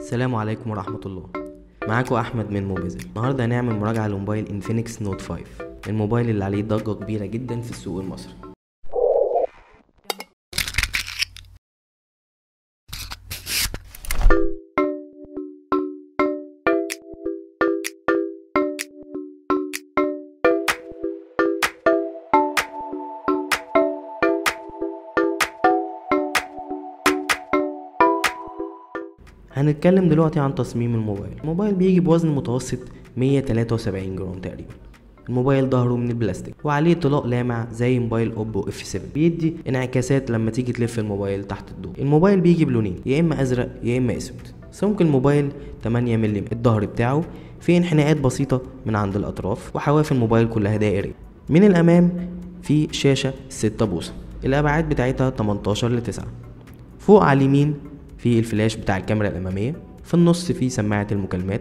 السلام عليكم ورحمة الله معاكم أحمد من موبيزل النهاردة هنعمل مراجعة لموبايل انفينكس نوت 5 الموبايل اللي عليه ضجة كبيرة جدا في السوق المصري هنتكلم دلوقتي عن تصميم الموبايل الموبايل بيجي بوزن متوسط 173 جرام تقريبا الموبايل ظهره من البلاستيك وعليه طلاء لامع زي موبايل اوبو اف 7 بيدي انعكاسات لما تيجي تلف الموبايل تحت الضوء الموبايل بيجي بلونين يا اما ازرق يا اما اسود سمك الموبايل 8 ملم الظهر بتاعه فيه انحناءات بسيطة من عند الأطراف وحواف الموبايل كلها دائرية من الأمام في شاشة 6 بوصة الأبعاد بتاعتها 18 ل 9 فوق على اليمين في الفلاش بتاع الكاميرا الأمامية في النص في سماعة المكالمات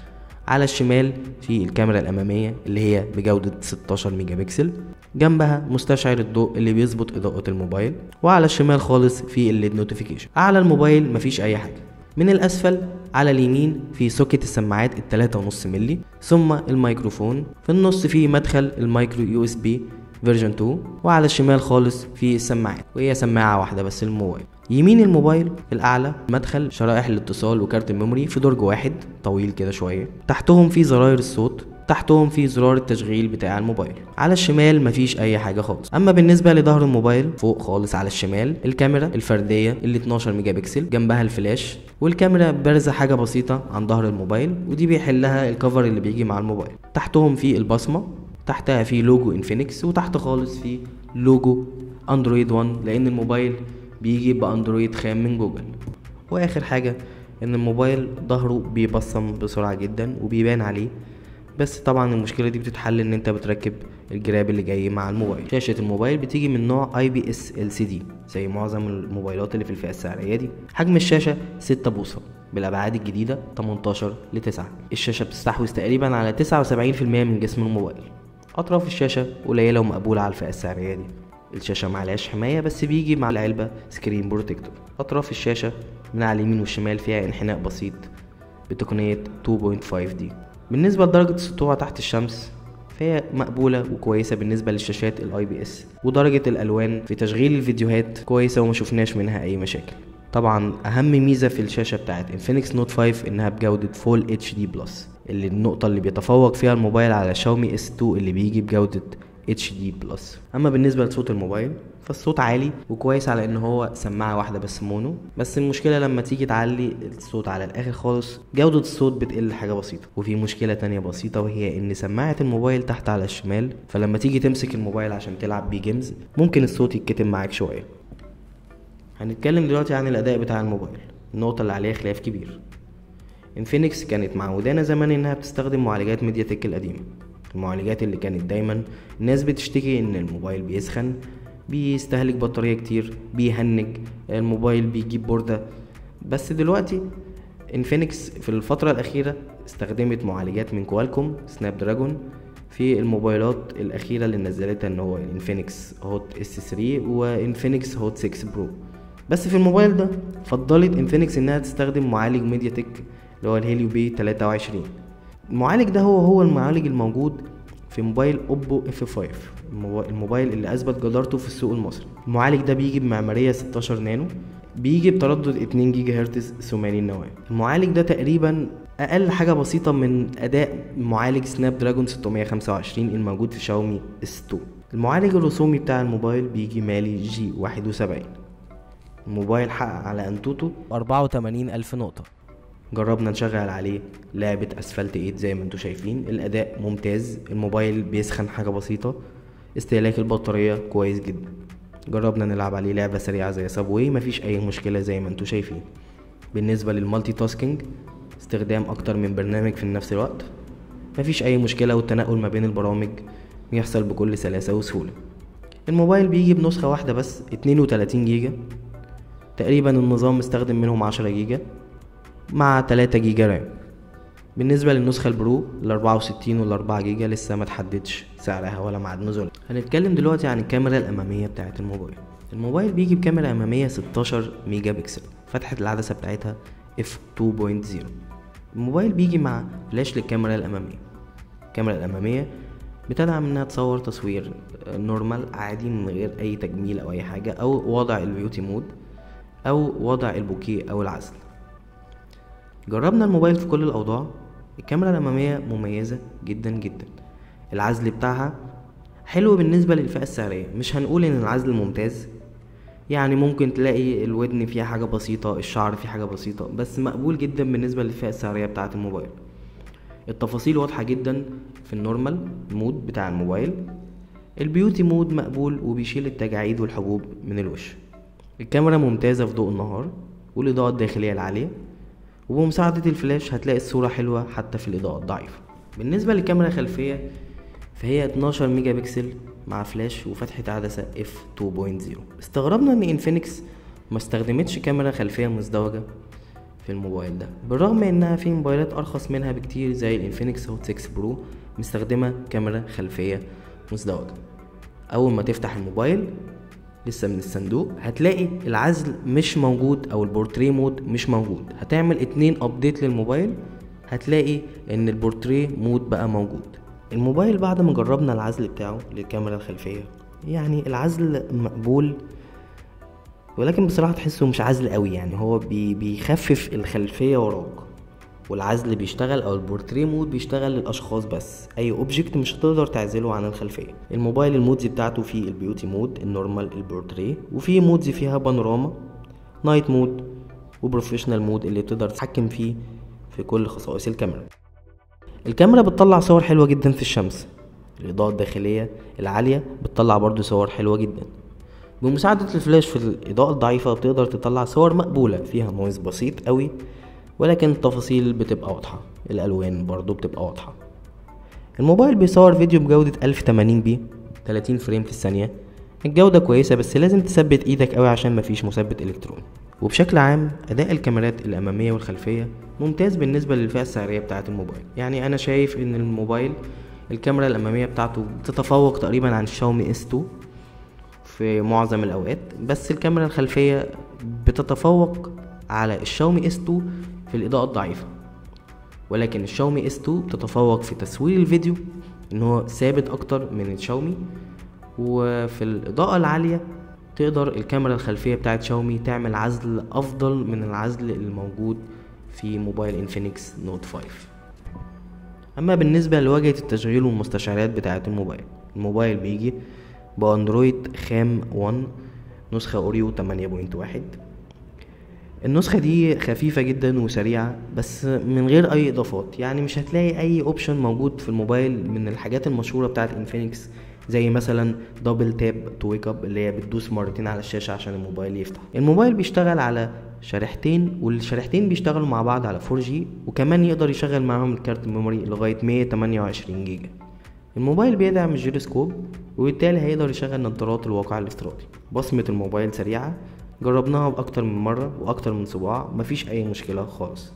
على الشمال في الكاميرا الأمامية اللي هي بجودة 16 ميجا بكسل جنبها مستشعر الضوء اللي بيظبط إضاءة الموبايل وعلى الشمال خالص في الليد نوتيفيكيشن أعلى الموبايل مفيش أي حاجة من الأسفل على اليمين في سوكت السماعات التلاتة ونص ملي ثم الميكروفون في النص في مدخل المايكرو يو اس بي فيرجن 2 وعلى الشمال خالص في السماعات وهي سماعة واحدة بس الموبايل يمين الموبايل في الأعلى مدخل شرائح الاتصال وكارت الميموري في درج واحد طويل كده شوية تحتهم في زراير الصوت تحتهم في زرار التشغيل بتاع الموبايل على الشمال مفيش اي حاجه خالص اما بالنسبه لظهر الموبايل فوق خالص على الشمال الكاميرا الفرديه اللي 12 ميجا بكسل جنبها الفلاش والكاميرا بارزه حاجه بسيطه عن ظهر الموبايل ودي بيحلها الكفر اللي بيجي مع الموبايل تحتهم في البصمه تحتها في لوجو انفينكس وتحت خالص في لوجو اندرويد 1 لان الموبايل بيجي باندرويد خام من جوجل واخر حاجه ان الموبايل ظهره بيبصم بسرعه جدا وبيبان عليه بس طبعا المشكله دي بتتحل ان انت بتركب الجراب اللي جاي مع الموبايل شاشه الموبايل بتيجي من نوع اي بي اس ال سي دي زي معظم الموبايلات اللي في الفئه السعريه دي حجم الشاشه 6 بوصه بالابعاد الجديده 18 ل 9 الشاشه بتستحوذ تقريبا على 79% من جسم الموبايل اطراف الشاشه قليله ومقبوله على الفئه السعريه دي الشاشه معلهاش حمايه بس بيجي مع العلبه سكرين بروتكتور اطراف الشاشه من على اليمين والشمال فيها انحناء بسيط بتقنيه 2.5 دي بالنسبة لدرجة السطوع تحت الشمس فهي مقبولة وكويسة بالنسبة للشاشات الاي بي اس ودرجة الالوان في تشغيل الفيديوهات كويسة وما شفناش منها اي مشاكل طبعا اهم ميزة في الشاشة بتاعت انفينكس نوت 5 انها بجودة فول اتش دي بلس اللي النقطة اللي بيتفوق فيها الموبايل على شاومي اس 2 اللي بيجي بجودة اتش دي بلس اما بالنسبه لصوت الموبايل فالصوت عالي وكويس على ان هو سماعه واحده بس مونو بس المشكله لما تيجي تعلي الصوت على الاخر خالص جوده الصوت بتقل حاجه بسيطه وفي مشكله تانية بسيطه وهي ان سماعه الموبايل تحت على الشمال فلما تيجي تمسك الموبايل عشان تلعب بيه جيمز ممكن الصوت يتكتم معاك شويه هنتكلم دلوقتي عن الاداء بتاع الموبايل النقطه اللي عليها خلاف كبير انفينكس كانت معودانا زمان انها بتستخدم معالجات ميديا تك القديمه المعالجات اللي كانت دايما الناس بتشتكي ان الموبايل بيسخن بيستهلك بطارية كتير بيهنج الموبايل بيجيب بوردة بس دلوقتي انفينكس في الفترة الأخيرة استخدمت معالجات من كوالكوم سناب دراجون في الموبايلات الأخيرة اللي نزلتها ان هو انفينكس هوت اس 3 وانفينكس هوت 6 برو بس في الموبايل ده فضلت انفينكس انها تستخدم معالج ميديا تك اللي هو الهيليو بي 23 المعالج ده هو هو المعالج الموجود في موبايل اوبو اف 5 الموبايل اللي اثبت جدارته في السوق المصري المعالج ده بيجي بمعماريه 16 نانو بيجي بتردد 2 جيجا هرتز ثماني النواه المعالج ده تقريبا اقل حاجه بسيطه من اداء معالج سناب دراجون 625 الموجود في شاومي اس 2 المعالج الرسومي بتاع الموبايل بيجي مالي جي 71 الموبايل حقق على انتوتو 84 الف نقطه جربنا نشغل عليه لعبة اسفلت 8 زي ما انتم شايفين الاداء ممتاز الموبايل بيسخن حاجة بسيطة استهلاك البطارية كويس جدا جربنا نلعب عليه لعبة سريعة زي سابوي مفيش اي مشكلة زي ما انتم شايفين بالنسبة للمالتي تاسكينج استخدام اكتر من برنامج في نفس الوقت مفيش اي مشكلة والتنقل ما بين البرامج بيحصل بكل سلاسة وسهولة الموبايل بيجي بنسخة واحدة بس 32 جيجا تقريبا النظام مستخدم منهم 10 جيجا مع 3 جيجا رام بالنسبة للنسخة البرو ال 64 وال 4 جيجا لسه ما تحددش سعرها ولا ميعاد نزولها هنتكلم دلوقتي عن الكاميرا الأمامية بتاعة الموبايل الموبايل بيجي بكاميرا أمامية 16 ميجا بكسل فتحة العدسة بتاعتها اف 2.0 الموبايل بيجي مع فلاش للكاميرا الاماميه الكاميرا الاماميه بتدعم انها تصور تصوير نورمال عادي من غير اي تجميل او اي حاجه او وضع البيوتي مود او وضع البوكيه او العزل جربنا الموبايل في كل الاوضاع الكاميرا الاماميه مميزه جدا جدا العزل بتاعها حلو بالنسبه للفئه السعريه مش هنقول ان العزل ممتاز يعني ممكن تلاقي الودن فيها حاجه بسيطه الشعر فيه حاجه بسيطه بس مقبول جدا بالنسبه للفئه السعريه بتاعه الموبايل التفاصيل واضحه جدا في النورمال مود بتاع الموبايل البيوتي مود مقبول وبيشيل التجاعيد والحبوب من الوش الكاميرا ممتازه في ضوء النهار والاضاءه الداخليه العاليه وبمساعدة الفلاش هتلاقي الصورة حلوة حتى في الإضاءة الضعيفة بالنسبة للكاميرا الخلفية فهي 12 ميجا بكسل مع فلاش وفتحة عدسة اف 2.0 استغربنا ان انفينكس ما استخدمتش كاميرا خلفية مزدوجة في الموبايل ده بالرغم انها في موبايلات ارخص منها بكتير زي الانفينكس هوت 6 برو مستخدمة كاميرا خلفية مزدوجة اول ما تفتح الموبايل لسه من الصندوق هتلاقي العزل مش موجود او البورتريه مود مش موجود هتعمل اتنين ابديت للموبايل هتلاقي ان البورتريه مود بقى موجود الموبايل بعد ما جربنا العزل بتاعه للكاميرا الخلفية يعني العزل مقبول ولكن بصراحة تحسه مش عزل قوي يعني هو بي بيخفف الخلفية وراك والعزل بيشتغل او البورتريه مود بيشتغل للاشخاص بس اي اوبجكت مش هتقدر تعزله عن الخلفيه الموبايل المودز بتاعته فيه البيوتي مود النورمال البورتريه وفي مودز فيها بانوراما نايت مود وبروفيشنال مود اللي تقدر تتحكم فيه في كل خصائص الكاميرا الكاميرا بتطلع صور حلوه جدا في الشمس الاضاءه الداخليه العاليه بتطلع برضو صور حلوه جدا بمساعدة الفلاش في الإضاءة الضعيفة بتقدر تطلع صور مقبولة فيها نويز بسيط قوي ولكن التفاصيل بتبقى واضحة الألوان برضو بتبقى واضحة الموبايل بيصور فيديو بجودة 1080 بي 30 فريم في الثانية الجودة كويسة بس لازم تثبت ايدك قوي عشان مفيش مثبت الكتروني وبشكل عام اداء الكاميرات الامامية والخلفية ممتاز بالنسبة للفئة السعرية بتاعة الموبايل يعني انا شايف ان الموبايل الكاميرا الامامية بتاعته بتتفوق تقريبا عن الشاومي اس 2 في معظم الاوقات بس الكاميرا الخلفية بتتفوق على الشاومي اس 2 في الإضاءة الضعيفة ولكن الشاومي اس 2 بتتفوق في تصوير الفيديو ان هو ثابت اكتر من الشاومي وفي الإضاءة العالية تقدر الكاميرا الخلفية بتاعت شاومي تعمل عزل أفضل من العزل الموجود في موبايل انفينكس نوت 5 أما بالنسبة لواجهة التشغيل والمستشعرات بتاعة الموبايل الموبايل بيجي بأندرويد خام 1 نسخة أوريو 8.1 النسخة دي خفيفة جدا وسريعة بس من غير أي إضافات يعني مش هتلاقي أي أوبشن موجود في الموبايل من الحاجات المشهورة بتاعت انفينكس زي مثلا دبل تاب تو ويك اب اللي هي بتدوس مرتين على الشاشة عشان الموبايل يفتح الموبايل بيشتغل على شريحتين والشريحتين بيشتغلوا مع بعض على 4G وكمان يقدر يشغل معاهم الكارت الميموري لغاية 128 جيجا الموبايل بيدعم الجيروسكوب وبالتالي هيقدر يشغل نظارات الواقع الافتراضي بصمة الموبايل سريعة جربناها بأكتر من مرة وأكتر من صباع مفيش أي مشكلة خالص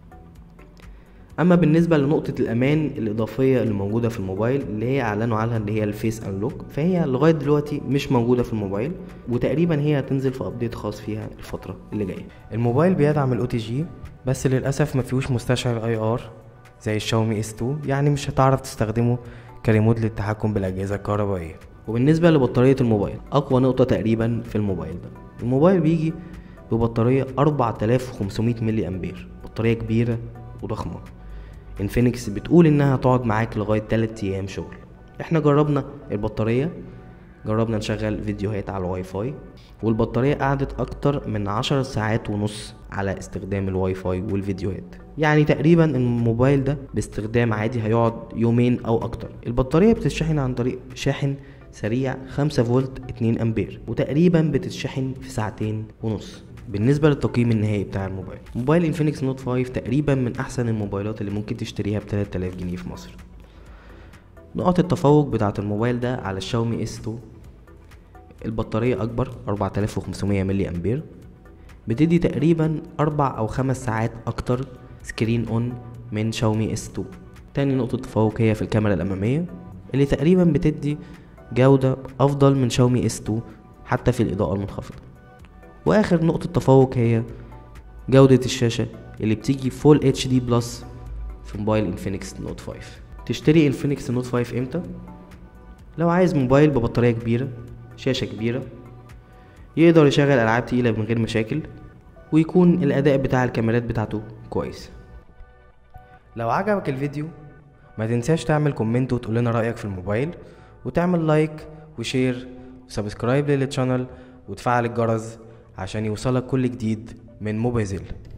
أما بالنسبة لنقطة الأمان الإضافية اللي موجودة في الموبايل اللي هي أعلنوا عنها اللي هي الفيس أنلوك فهي لغاية دلوقتي مش موجودة في الموبايل وتقريبا هي هتنزل في أبديت خاص فيها الفترة اللي جاية الموبايل بيدعم الاو تي جي بس للأسف مفيهوش مستشعر اي ار زي الشاومي اس 2 يعني مش هتعرف تستخدمه كريموت للتحكم بالأجهزة الكهربائية وبالنسبة لبطارية الموبايل أقوى نقطة تقريبا في الموبايل ده الموبايل بيجي ببطارية 4500 ملي أمبير بطارية كبيرة وضخمة انفينكس بتقول انها تقعد معاك لغاية 3 ايام شغل احنا جربنا البطارية جربنا نشغل فيديوهات على الواي فاي والبطارية قعدت اكتر من عشر ساعات ونص على استخدام الواي فاي والفيديوهات يعني تقريبا الموبايل ده باستخدام عادي هيقعد يومين او اكتر البطارية بتتشحن عن طريق شاحن سريع 5 فولت 2 امبير وتقريبا بتتشحن في ساعتين ونص بالنسبة للتقييم النهائي بتاع الموبايل موبايل انفينكس نوت 5 تقريبا من احسن الموبايلات اللي ممكن تشتريها ب 3000 جنيه في مصر نقط التفوق بتاعة الموبايل ده على الشاومي اس 2 البطارية اكبر 4500 ملي امبير بتدي تقريبا اربع او خمس ساعات اكتر سكرين اون من شاومي اس 2 تاني نقطة تفوق هي في الكاميرا الامامية اللي تقريبا بتدي جودة افضل من شاومي اس 2 حتى في الاضاءة المنخفضة واخر نقطة تفوق هي جودة الشاشة اللي بتيجي فول اتش دي بلس في موبايل انفينكس نوت 5 تشتري انفينكس نوت 5 امتى لو عايز موبايل ببطارية كبيرة شاشة كبيرة يقدر يشغل ألعاب تقيلة من غير مشاكل ويكون الأداء بتاع الكاميرات بتاعته كويس لو عجبك الفيديو ما تنساش تعمل كومنت وتقول لنا رأيك في الموبايل وتعمل لايك وشير وسبسكرايب للشانل وتفعل الجرس عشان يوصلك كل جديد من موبايزيل